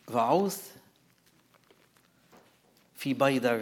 رعوث في بيدر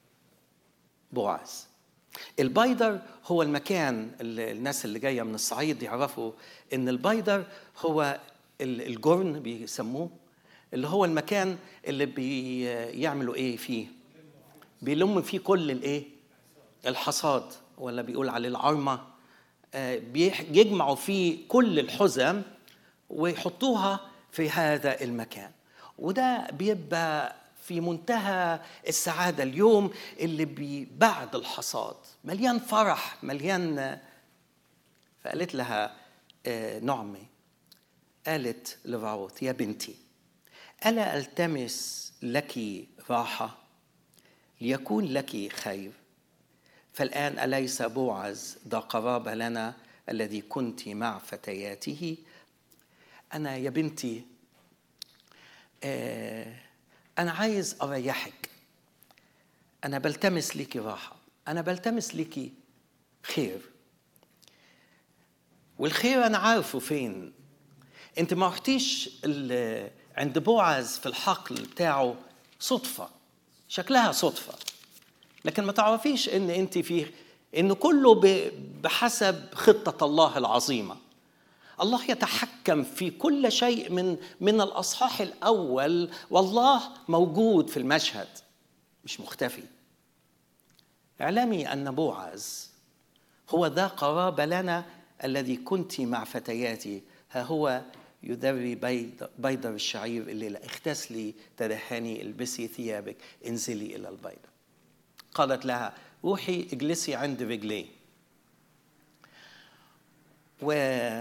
بوعز البيدر هو المكان اللي الناس اللي جايه من الصعيد يعرفوا ان البيدر هو ال- الجرن بيسموه اللي هو المكان اللي بيعملوا ايه فيه بيلم فيه كل الايه الحصاد ولا بيقول عليه العرمه آه، بيح- بيجمعوا فيه كل الحزم ويحطوها في هذا المكان وده بيبقى في منتهى السعادة اليوم اللي بي بعد الحصاد مليان فرح مليان فقالت لها آه، نعمي قالت لرعوت يا بنتي ألا ألتمس لك راحة ليكون لك خير فالآن أليس بوعز ذا قرابة لنا الذي كنت مع فتياته أنا يا بنتي آه، أنا عايز أريحك أنا بلتمس ليكي راحة أنا بلتمس ليكي خير والخير أنا عارفه فين أنت ما رحتيش ال- عند بوعز في الحقل بتاعه صدفة شكلها صدفة لكن ما تعرفيش ان انت في ان كله ب- بحسب خطه الله العظيمه الله يتحكم في كل شيء من من الاصحاح الاول والله موجود في المشهد مش مختفي اعلمي ان بوعز هو ذا قرابة لنا الذي كنت مع فتياتي ها هو يدري بيض بيضر الشعير الليلة اغتسلي تدهني البسي ثيابك انزلي إلى البيضة قالت لها روحي اجلسي عند رجليه و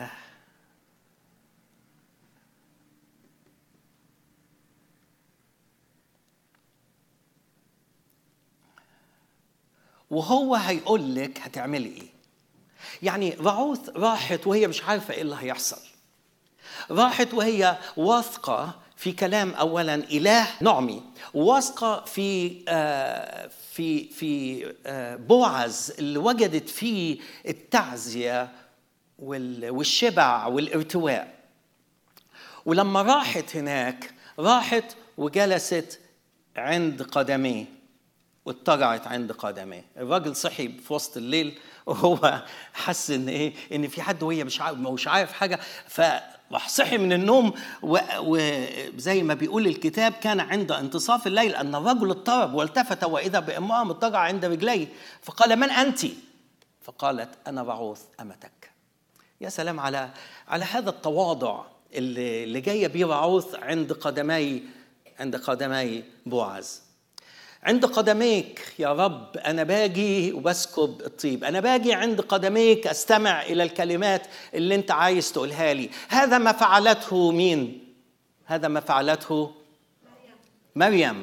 وهو هيقول لك هتعملي ايه يعني رعوث راحت وهي مش عارفه ايه اللي هيحصل راحت وهي واثقه في كلام اولا اله نعمي واثقه في آه في في آه بوعز اللي وجدت فيه التعزيه وال- والشبع والارتواء ولما راحت هناك راحت وجلست عند قدميه واتجعت عند قدميه الراجل صحي في وسط الليل وهو حس ان ايه ان في حد وهي مش عارف مش عارف حاجه فراح صحي من النوم و- وزي ما بيقول الكتاب كان عند انتصاف الليل ان الرجل اضطرب والتفت واذا بامراه مضطجعه عند رجليه فقال من انت؟ فقالت انا رعوث امتك يا سلام على على هذا التواضع اللي اللي جايه بيه رعوث عند قدمي عند قدمي بوعز عند قدميك يا رب انا باجي وبسكب الطيب انا باجي عند قدميك استمع الى الكلمات اللي انت عايز تقولها لي هذا ما فعلته مين هذا ما فعلته مريم